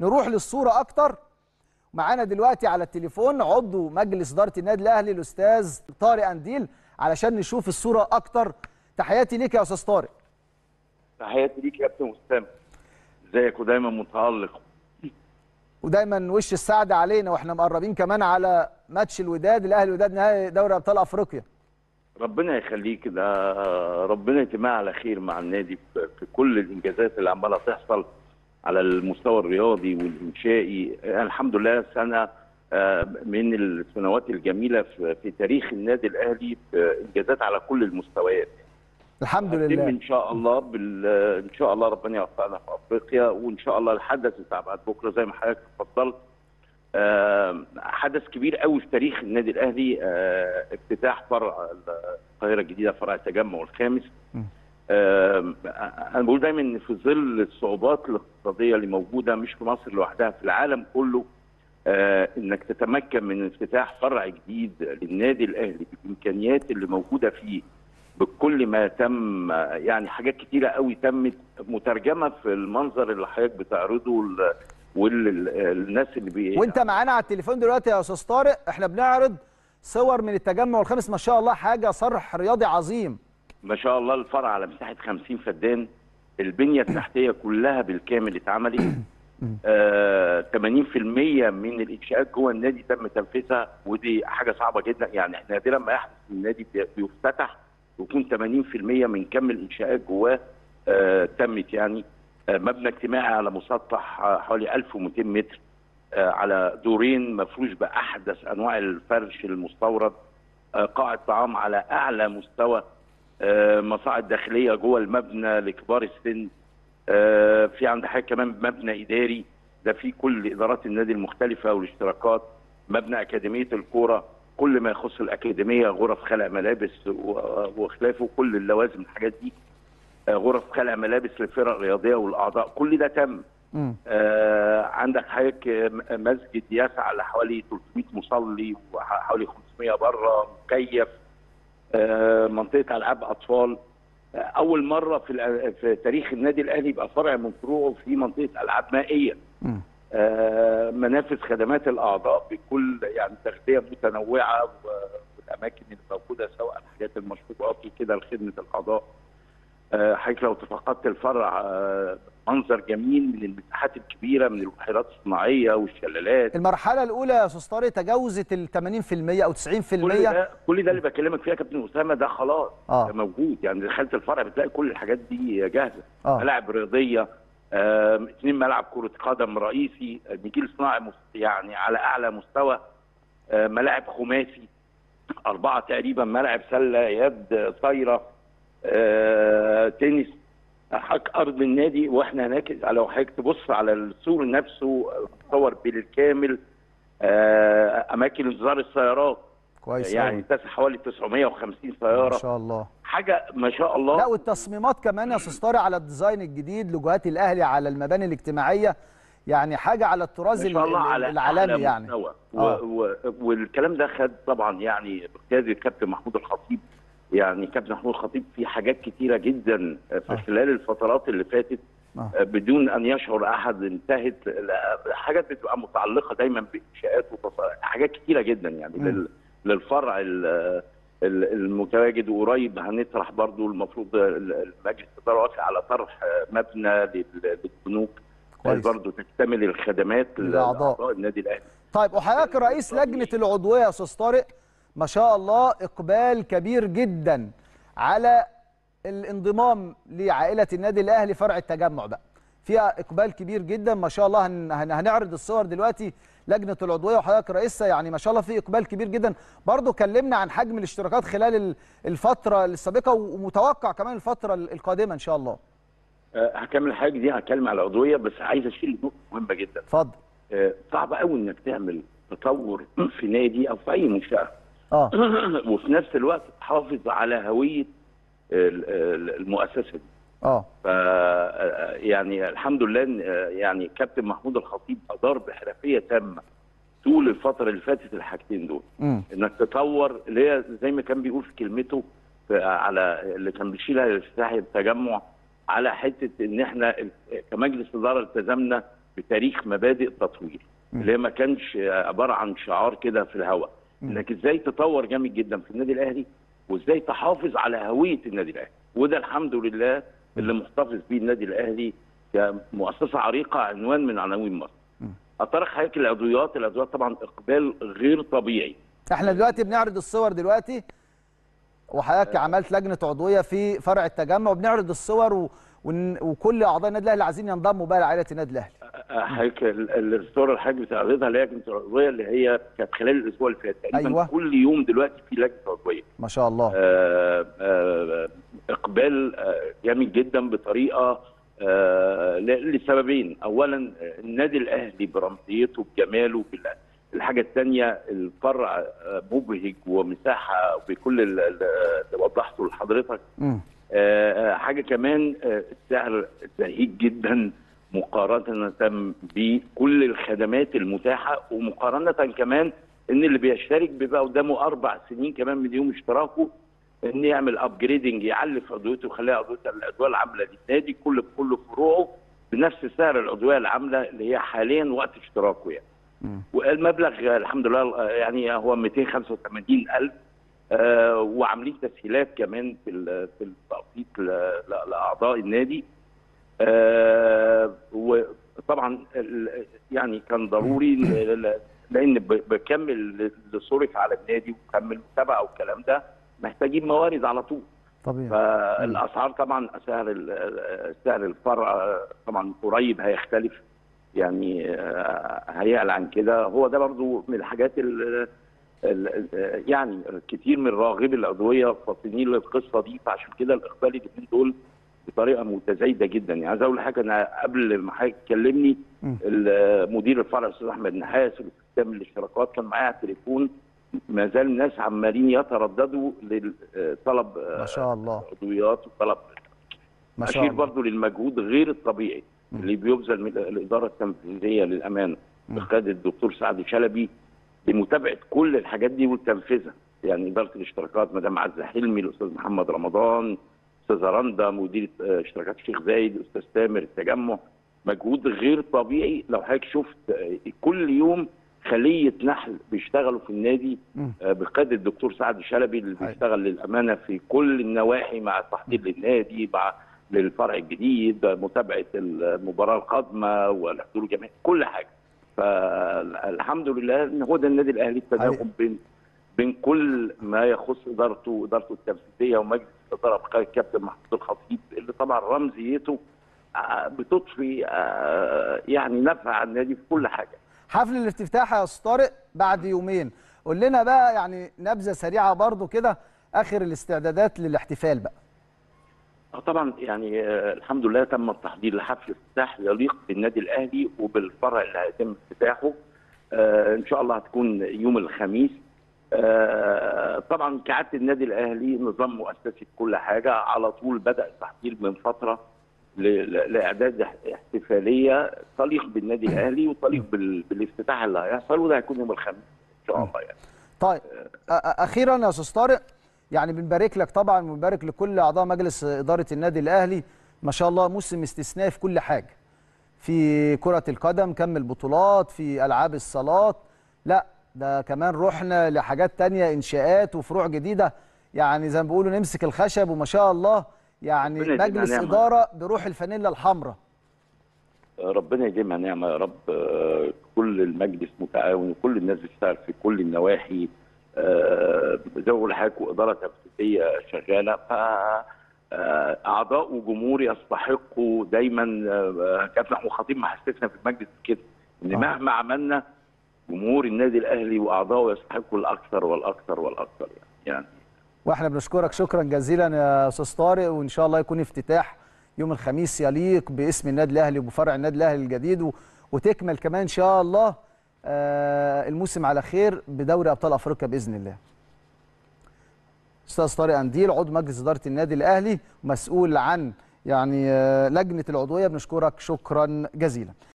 نروح للصوره اكتر معانا دلوقتي على التليفون عضو مجلس اداره النادي الاهلي الاستاذ طارق انديل علشان نشوف الصوره اكتر تحياتي ليك يا استاذ طارق تحياتي ليك يا كابتن اسامه ازيك ودايما متالق ودايما وش السعد علينا واحنا مقربين كمان على ماتش الوداد الاهلي الوداد نهائي دوري ابطال افريقيا ربنا يخليك ده ربنا يتمها على خير مع النادي في في كل الانجازات اللي عماله تحصل على المستوى الرياضي والانشائي الحمد لله سنه آه، من السنوات الجميله في في تاريخ النادي الاهلي في انجازات على كل المستويات الحمد هنتم لله ان شاء الله بال... ان شاء الله ربنا يوفقنا في افريقيا وان شاء الله الحدث بتاع بعد بكره زي ما حضرتك اتفضلت آه، حدث كبير قوي في تاريخ النادي الاهلي آه، افتتاح فرع القاهره الجديده فرع التجمع الخامس م. آه، انا بقول دايما ان في ظل الصعوبات الاقتصاديه اللي موجوده مش في مصر لوحدها في العالم كله آه، انك تتمكن من افتتاح فرع جديد للنادي الاهلي بالامكانيات اللي موجوده فيه بكل ما تم آه، يعني حاجات كتيره قوي تمت مترجمه في المنظر اللي حضرتك بتعرضه والناس اللي بي وانت معانا على التليفون دلوقتي يا استاذ طارق احنا بنعرض صور من التجمع الخامس ما شاء الله حاجه صرح رياضي عظيم ما شاء الله الفرع على مساحه 50 فدان البنيه التحتيه كلها بالكامل اتعملت آه 80% من الانشاءات جوه النادي تم تنفيذها ودي حاجه صعبه جدا يعني نادرا ما يحدث إن النادي بي- بيفتتح ويكون 80% من كم الانشاءات جواه آه تمت يعني آه مبنى اجتماعي على مسطح آه، حوالي 1200 متر آه على دورين مفروش باحدث انواع الفرش المستورد آه قاعه طعام على اعلى مستوى آه، مصاعد داخليه جوه المبنى لكبار السن آه، في عند حضرتك كمان مبنى اداري ده فيه كل ادارات النادي المختلفه والاشتراكات مبنى اكاديميه الكوره كل ما يخص الاكاديميه غرف خلع ملابس و- وخلافه كل اللوازم الحاجات دي آه، غرف خلع ملابس للفرق الرياضيه والاعضاء كل ده تم مم. آه، عندك حضرتك آه، مسجد يسع لحوالي 300 مصلي وحوالي 500 بره مكيف آه، منطقه العاب اطفال آه، اول مره في الأ- في تاريخ النادي الاهلي يبقى فرع من فروعه في منطقه العاب مائيه مم. آه، منافذ خدمات الاعضاء بكل يعني تغذيه متنوعه و- والاماكن اللي موجوده سواء الحاجات المشروبات وكده لخدمه الاعضاء آه، حضرتك لو تفقدت الفرع آه، منظر جميل من المساحات الكبيره من البحيرات الصناعيه والشلالات المرحله الاولى يا استاذ طارق تجاوزت ال 80% او 90% كل ده كل ده اللي بكلمك فيها يا كابتن اسامه ده خلاص آه. ده موجود يعني دخلت الفرع بتلاقي كل الحاجات دي جاهزه آه. ملاعب رياضيه آه، اثنين ملعب كره قدم رئيسي آه، نجيل صناعي مس- يعني على اعلى مستوى آه، ملاعب خماسي اربعه تقريبا ملاعب سله يد طايره آه، تنس حضرتك ارض النادي واحنا هناك لو حضرتك تبص على السور نفسه متصور بالكامل آه، اماكن انتظار السيارات كويس يعني أوي. تسع حوالي 950 ما سياره شاء الله حاجه ما شاء الله لا والتصميمات كمان يا استاذ طارق على الديزاين الجديد لوجوهات الاهلي على المباني الاجتماعيه يعني حاجه على الطراز ما شاء الله ال- ال- على العالمي أعلى يعني مستوى. آه. و... و... والكلام ده خد طبعا يعني بقياده الكابتن محمود الخطيب يعني كابتن محمود الخطيب في حاجات كتيره جدا في آه. خلال الفترات اللي فاتت آه. بدون ان يشعر احد انتهت لا، حاجات بتبقى متعلقه دايما بانشاءات وتص- حاجات كتيره جدا يعني مم. لل... للفرع ال- ال- المتواجد وقريب هنطرح برضو المفروض ال- المجلس الاداره وافق على طرح مبنى لل- للبنوك كويس. برضو تكتمل الخدمات للأعضاء. لاعضاء النادي الاهلي طيب وحضرتك رئيس لجنه العضويه يا استاذ طارق ما شاء الله اقبال كبير جدا على الانضمام لعائله النادي الاهلي فرع التجمع بقى فيها اقبال كبير جدا ما شاء الله هن هن هنعرض الصور دلوقتي لجنه العضويه وحضرتك رئيسها يعني ما شاء الله في اقبال كبير جدا برضو كلمنا عن حجم الاشتراكات خلال ال- الفتره السابقه ومتوقع كمان الفتره القادمه ان شاء الله أه، هكمل حاجه دي هتكلم على العضويه بس عايز اشيل نقطه مهمه جدا اتفضل أه، صعب قوي انك تعمل تطور في نادي او في اي منشاه اه وفي نفس الوقت تحافظ على هويه ال- ال- المؤسسه دي اه ف يعني الحمد لله إن، آه، يعني كابتن محمود الخطيب ادار بحرفيه تامه طول الفتره اللي فاتت الحاجتين دول امم انك تطور اللي هي زي ما كان بيقول في كلمته في على اللي كان بيشيلها الافتتاحي التجمع على حته ان احنا ال- كمجلس اداره التزمنا بتاريخ مبادئ تطوير اللي هي ما كانش عباره عن شعار كده في الهواء انك ازاي تطور جامد جدا في النادي الاهلي وازاي تحافظ على هويه النادي الاهلي وده الحمد لله اللي محتفظ بيه النادي الاهلي كمؤسسه عريقه عنوان من عناوين مصر. اطرق حضرتك العضويات، العضويات طبعا اقبال غير طبيعي. احنا دلوقتي بنعرض الصور دلوقتي وحضرتك عملت لجنه عضويه في فرع التجمع وبنعرض الصور و... ون- وكل اعضاء النادي الاهلي عايزين ينضموا بقى لعائله النادي الاهلي حضرتك ال- الصوره اللي حضرتك بتعرضها اللي هي لجنه العضويه اللي هي كانت خلال الاسبوع اللي فات تقريبا أيوة. كل يوم دلوقتي في لجنه عضويه. ما شاء الله آه، آه، اقبال آه، جامد جدا بطريقه آه، ل- لسببين اولا آه، النادي الاهلي برمزيته بجماله بال- الحاجه الثانيه الفرع آه، مبهج ومساحه بكل ال- ال- اللي وضحته لحضرتك مم. آه، حاجه كمان آه، السعر زهيد جدا مقارنه بكل الخدمات المتاحه ومقارنه كمان ان اللي بيشترك بيبقى قدامه اربع سنين كمان من يوم اشتراكه ان يعمل ابجريدنج يعلي في عضويته ويخليها عضويه العضويه العامله للنادي كل بكل فروعه بنفس سعر العضويه العامله اللي هي حاليا وقت اشتراكه يعني. مم. والمبلغ الحمد لله آه، يعني هو 285000 آه، وعاملين تسهيلات كمان في ال- في التقسيط ل- ل- لاعضاء النادي آه، وطبعا ال- يعني كان ضروري ل- ل- لان ب- بكمل اللي صرف على النادي وكمل متابعه والكلام ده محتاجين موارد على طول طبيعي فالاسعار طبعا سعر ال- سعر الفرع طبعا قريب هيختلف يعني آه، هيعلى عن كده هو ده برضو من الحاجات ال ال- يعني كتير من راغبي العضويه فاطنين للقصه دي فعشان كده الاقبال اليومين دول بطريقه متزايده جدا يعني عايز اقول حاجه انا قبل ما حضرتك تكلمني مم. ال- مدير الفرع الاستاذ احمد نحاس والاستخدام الاشتراكات كان معايا على التليفون ما زال الناس عمالين يترددوا لطلب ما شاء الله عضويات وطلب ما شاء اشير الله برضو للمجهود غير الطبيعي اللي بيبذل من الاداره التنفيذيه للامانه بقياده الدكتور سعد شلبي لمتابعه كل الحاجات دي وتنفيذها يعني اداره الاشتراكات مدام عزه حلمي الاستاذ محمد رمضان استاذه رندا مدير آه، اشتراكات الشيخ زايد الاستاذ تامر التجمع مجهود غير طبيعي لو حضرتك شفت آه، كل يوم خليه نحل بيشتغلوا في النادي مم. آه، بقياده الدكتور سعد شلبي اللي حقيقي. بيشتغل للامانه في كل النواحي مع التحضير للنادي مع للفرع الجديد متابعه المباراه القادمه والحضور الجماهيري كل حاجه فالحمد لله ان هو ده النادي الاهلي التناغم حقيقي. بين بين كل ما يخص ادارته وادارته التنفيذيه ومجلس الاداره بقياده الكابتن محمود الخطيب اللي طبعا رمزيته آه، بتضفي آه، يعني نفع على النادي في كل حاجه حفل الافتتاح يا استاذ طارق بعد يومين قول لنا بقى يعني نبذه سريعه برضو كده اخر الاستعدادات للاحتفال بقى آه طبعا يعني آه الحمد لله تم التحضير لحفل افتتاح يليق بالنادي الاهلي وبالفرع اللي هيتم افتتاحه آه ان شاء الله هتكون يوم الخميس آه طبعا كعاده النادي الاهلي نظام مؤسسي في كل حاجه على طول بدا التحضير من فتره ل- ل- لاعداد اح- احتفاليه تليق بالنادي الاهلي وتليق بال- بالافتتاح اللي هيحصل وده هيكون يوم الخميس ان شاء الله يعني طيب أ- أ- اخيرا يا استاذ طارق يعني بنبارك لك طبعا وبنبارك لكل اعضاء مجلس اداره النادي الاهلي ما شاء الله موسم استثنائي في كل حاجه في كره القدم كم البطولات في العاب الصالات لا ده كمان رحنا لحاجات تانية انشاءات وفروع جديده يعني زي ما بيقولوا نمسك الخشب وما شاء الله يعني ربنا يديمها مجلس نعمة. اداره بروح الفانيلا الحمراء ربنا يديمها نعمه يا رب آه، كل المجلس متعاون وكل الناس بتشتغل في كل النواحي آه، زي ما بقول لحضرتك واداره تنفيذيه شغاله ف آه، اعضاء وجمهور يستحقوا دايما آه، كابتن محمود خطيب محسسنا في المجلس كده ان آه. مهما عملنا جمهور النادي الاهلي واعضائه يستحقوا الاكثر والاكثر والاكثر يعني, يعني واحنا بنشكرك شكرا جزيلا يا استاذ طارق وان شاء الله يكون افتتاح يوم الخميس يليق باسم النادي الاهلي وبفرع النادي الاهلي الجديد و... وتكمل كمان ان شاء الله آه الموسم على خير بدوري ابطال افريقيا باذن الله. استاذ طارق انديل عضو مجلس اداره النادي الاهلي مسؤول عن يعني آه لجنه العضويه بنشكرك شكرا جزيلا.